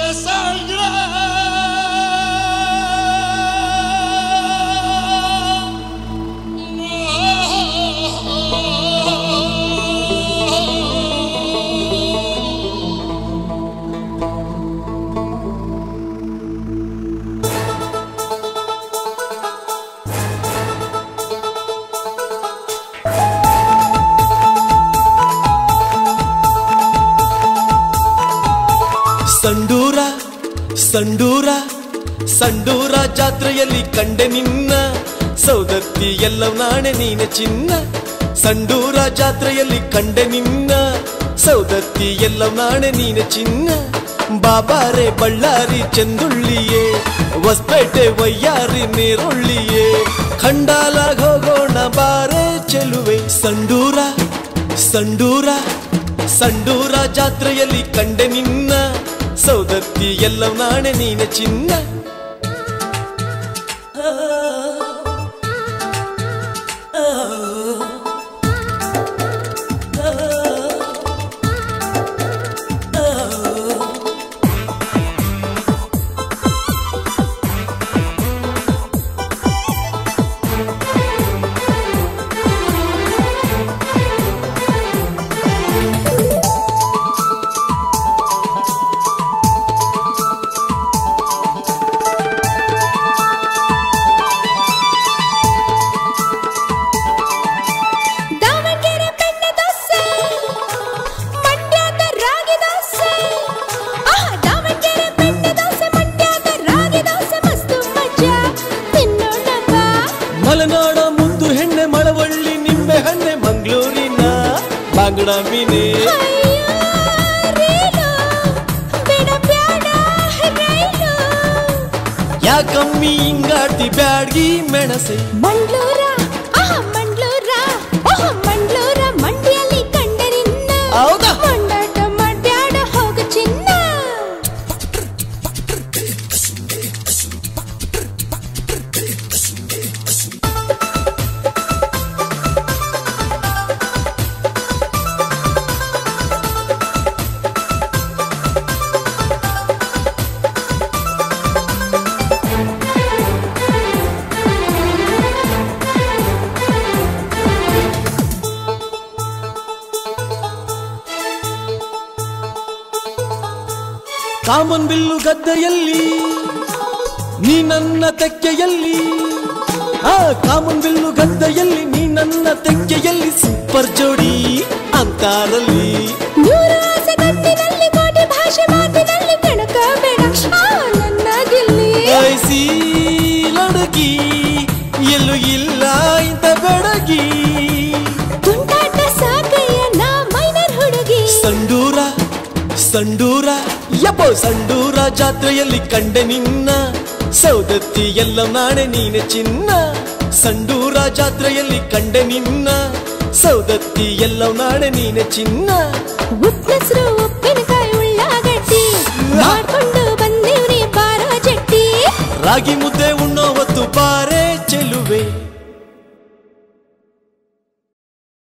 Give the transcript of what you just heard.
ಸಂಡೂರ ಸಂಡೂರ ಸಂಡೂರ ಜಾತ್ರೆಯಲ್ಲಿ ಕಂಡೆ ನಿನ್ನ ಸೌದತ್ತಿ ಎಲ್ಲವ ನಾಣೆ ನೀನೆ ಚಿನ್ನ ಸಂಡೂರ ಜಾತ್ರೆಯಲ್ಲಿ ಕಂಡೆ ನಿನ್ನ ಸೌದತ್ತಿ ಎಲ್ಲವ ನಾಣೆ ನೀನೆ ಚಿನ್ನ ಬಾಬಾರೆ ಬಳ್ಳಾರಿ ಚಂದುಳ್ಳಿಯೇ ಹೊಸಪೇಟೆ ವಯ್ಯಾರಿ ನೇರೊಳ್ಳಿಯೇ ಖಂಡಾಲಾಗ್ ಹೋಗೋಣ ಬಾರೆ ಚೆಲುವೆ ಸಂಡೂರ ಸಂಡೂರ ಸಂಡೂರ ಜಾತ್ರೆಯಲ್ಲಿ ಕಂಡೆ ನಿನ್ನ ಸೌದತ್ತಿ ಎಲ್ಲವ ನಾಣೆ ನೀನೆ ಚಿನ್ನ ದಾವಣಗೆರೆ ಬೆಣ್ಣೆ ದೋಸೆ ಮಂಡ್ಯದ ರಾಗಿ ದೋಸೆ ಆಹಾ ದಾವಣಗೆರೆ ಬೆಣ್ಣೆ ದೋಸೆ ಮಂಡ್ಯದ ರಾಗಿ ದೋಸೆ ಮಸ್ತು ಮಜಾ ತಿನ್ನೋಣ ಬಾ ಮಲೆನಾಡ ಮುದ್ದು ಹೆಣ್ಣೆ ಮಳವಳ್ಳಿ ನಿಂಬೆ ಹಣ್ಣೆ ಮಂಗಳೂರಿನ ಬಾಂಗಡ ಮೀನೆ ಅಯ್ಯೋ ರೀಲು ಬೇಡ ಬೇಡ ರೈಲು ಯಾಕಮ್ಮಿ ಹಿಂಗಾಟಿ ಬ್ಯಾಡ್ಗಿ ಮೆಣಸೆ ಮಂಡ್ಲೂರ ಆಹಾ ಮಂಡ್ಲೂರ ಓಹೋ ಮಂಡ್ಲೂರ ಮಂಡ್ಯಲ್ಲಿ ಕಂಡರಿನ್ನ ಹೌದಾ? ಮಂಡಾಟ ಮಾಡ್ಯಾಡ ಹೋಗ ಚಿನ್ನ ಕಾಮನ್ ಬಿಲ್ಲು ಗದ್ದೆಯಲ್ಲಿ ನೀ ನನ್ನ ತೆಕ್ಕೆಯಲ್ಲಿ ಆ ಕಾಮನ್ ಬಿಲ್ಲು ಗದ್ದೆಯಲ್ಲಿ ನೀ ನನ್ನ ತೆಕ್ಕೆಯಲ್ಲಿ ಸೂಪರ್ ಜೋಡಿ ಅಂತಾರಲ್ಲಿ ನೂರು ಆಸೆ ಗಟ್ಟಿನಲ್ಲಿ ಕೋಟಿ ಭಾಷೆ ಮಾತಿನಲ್ಲಿ ಕೆಣಕ ಬೇಡ ಆ ನನ್ನ ಗಿಲ್ಲಿ ಐಸಿ ಲಡಗಿ ಎಲ್ಲೂ ಇಲ್ಲ ಇಂಥ ಬೆಡಗಿ ತುಂಟಾಟ ಸಾಕಯ್ಯ ನಾ ಮೈನರ್ ಹುಡುಗಿ ಸಂಡೂರ ಸಂಡೂರ ಯಪ್ಪೋ ಸಂಡೂರ ಜಾತ್ರೆಯಲ್ಲಿ ಕಂಡೆ ನಿನ್ನ ಸೌದತ್ತಿ ಎಲ್ಲ ನಾಣೆ ನೀನೆ ಚಿನ್ನ ಸಂಡೂರ ಜಾತ್ರೆಯಲ್ಲಿ ಕಂಡೆ ನಿನ್ನ ಸೌದತ್ತಿ ಎಲ್ಲ ನಾಣೆ ನೀನೆ ಚಿನ್ನ ಉಪ್ಪ ಹೆಸರು ಉಪ್ಪ